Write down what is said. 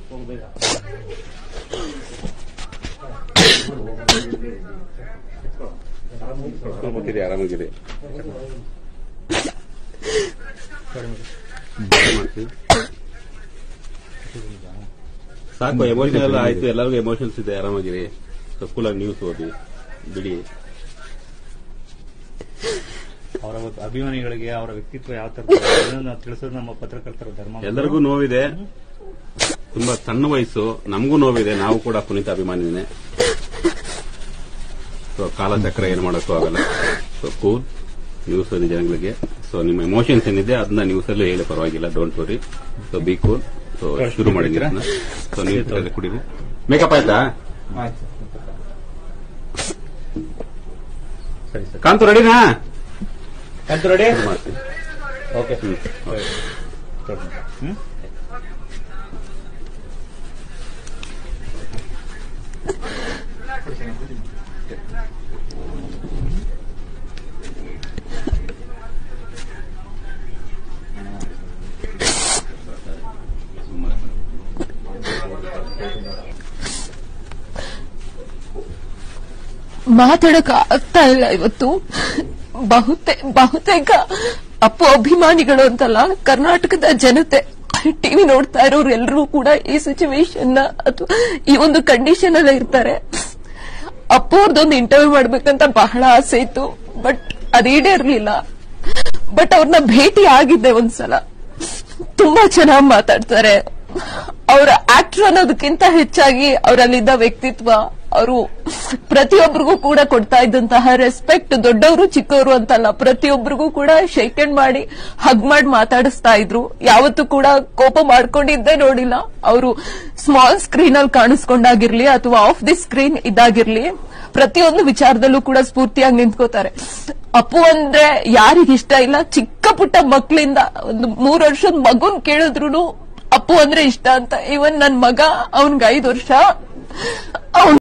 ಹೋಗ್ಬೇಕ ಆರಾಮಾಗಿರಿ ಆರಾಮಾಗಿರಿ ಸಾಕು ಎಮೋಷನ್ ಎಲ್ಲ ಆಯ್ತು ಎಲ್ಲರಿಗೂ ಎಮೋಷನ್ಸ್ ಇದೆ ಆರಾಮಾಗಿರಿ ಕೂಲಾಗಿ ನ್ಯೂಸ್ ಓದಿ ಬಿಡಿ ಅವರ ಅಭಿಮಾನಿಗಳಿಗೆ ಅವರ ವ್ಯಕ್ತಿತ್ವ ಯಾವ ತರ ನಾವು ತಿಳಿಸೋದು ನಮ್ಮ ಪತ್ರಕರ್ತರ ಧರ್ಮ ಎಲ್ಲರಿಗೂ ನೋವಿದೆ ತುಂಬಾ ಸಣ್ಣ ವಯಸ್ಸು ನಮಗೂ ನೋವಿದೆ ನಾವು ಕೂಡ ಪುನೀತ ಅಭಿಮಾನಿನೇ ಸೊ ಕಾಲಚಕ್ರ ಏನು ಮಾಡೋಕ್ಕೂ ಆಗಲ್ಲ ಸೊ ಕೂಲ್ ನ್ಯೂಸ್ ಓದಿ ಜನಗಳಿಗೆ ಸೊ ನಿಮ್ಮ ಎಮೋಷನ್ಸ್ ಏನಿದೆ ಅದನ್ನ ನ್ಯೂಸ್ ಅಲ್ಲೂ ಹೇಳಿ ಪರವಾಗಿಲ್ಲ don't worry so be cool so ಶುರು ಮಾಡಿ ಸೊ ನೀವು ಕುಡೀರಿ ಮೇಕಪ್ ಆಯ್ತಾ ಸರಿ ಸರ್ ಕಾಂತು ರೆಡಿನಾ ಕಂತು ರೆಡಿ ಮಾಡ್ತೀನಿ ಓಕೆ ಹ್ಮ್ ಹ್ಮ್ ಮಾತಾಡಕ್ ಆಗ್ತಾ ಇಲ್ಲ ಇವತ್ತು ಬಹುತೇ ಬಹುತೇಕ ಅಪ್ಪು ಅಭಿಮಾನಿಗಳು ಅಂತಲ್ಲ ಕರ್ನಾಟಕದ ಜನತೆ ಟಿವಿ ನೋಡ್ತಾ ಇರೋರು ಎಲ್ಲರೂ ಕೂಡ ಈ ಸಿಚುವೇಶನ್ ನ ಅಥವಾ ಈ ಒಂದು ಕಂಡೀಷನ್ ಅಲ್ಲೇ ಇರ್ತಾರೆ ಅಪ್ಪು ಅವ್ರದ್ದೊಂದು ಇಂಟರ್ವ್ಯೂ ಮಾಡ್ಬೇಕಂತ ಬಹಳ ಆಸೆ ಇತ್ತು ಬಟ್ ಅದು ಈಡೇರ್ಲಿಲ್ಲ ಬಟ್ ಅವ್ರನ್ನ ಭೇಟಿ ಆಗಿದ್ದೆ ಒಂದ್ಸಲ ತುಂಬಾ ಚೆನ್ನಾಗಿ ಮಾತಾಡ್ತಾರೆ ಅವರ ಆಕ್ಟರ್ ಅನ್ನೋದಕ್ಕಿಂತ ಹೆಚ್ಚಾಗಿ ಅವರಲ್ಲಿದ್ದ ವ್ಯಕ್ತಿತ್ವ ಅವರು ಪ್ರತಿಯೊಬ್ಬರಿಗೂ ಕೂಡ ಕೊಡ್ತಾ ಇದ್ದಂತಹ ರೆಸ್ಪೆಕ್ಟ್ ದೊಡ್ಡವರು ಚಿಕ್ಕವರು ಅಂತಲ್ಲ ಪ್ರತಿಯೊಬ್ಬರಿಗೂ ಕೂಡ ಶೇಕ್ ಹ್ಯಾಂಡ್ ಮಾಡಿ ಹಗ್ ಮಾಡಿ ಮಾತಾಡಿಸ್ತಾ ಇದ್ರು ಯಾವತ್ತೂ ಕೂಡ ಕೋಪ ಮಾಡ್ಕೊಂಡಿದ್ದೇ ನೋಡಿಲ್ಲ ಅವರು ಸ್ಮಾಲ್ ಸ್ಕ್ರೀನ್ ಅಲ್ಲಿ ಕಾಣಿಸ್ಕೊಂಡಾಗಿರ್ಲಿ ಅಥವಾ ಆಫ್ ದಿ ಸ್ಕ್ರೀನ್ ಇದಾಗಿರ್ಲಿ ಪ್ರತಿಯೊಂದು ವಿಚಾರದಲ್ಲೂ ಕೂಡ ಸ್ಫೂರ್ತಿಯಾಗಿ ನಿಂತ್ಕೋತಾರೆ ಅಪ್ಪು ಅಂದ್ರೆ ಯಾರಿಗ ಇಷ್ಟ ಇಲ್ಲ ಚಿಕ್ಕ ಪುಟ್ಟ ಮಕ್ಕಳಿಂದ ಒಂದು ಮೂರ್ ವರ್ಷದ ಮಗುನ್ ಕೇಳಿದ್ರು ಅಪ್ಪು ಅಂದ್ರೆ ಇಷ್ಟ ಅಂತ ಇವನ್ ನನ್ ಮಗ ಅವನ್ಗೆ ಐದು ವರ್ಷ ಅವ್ನ್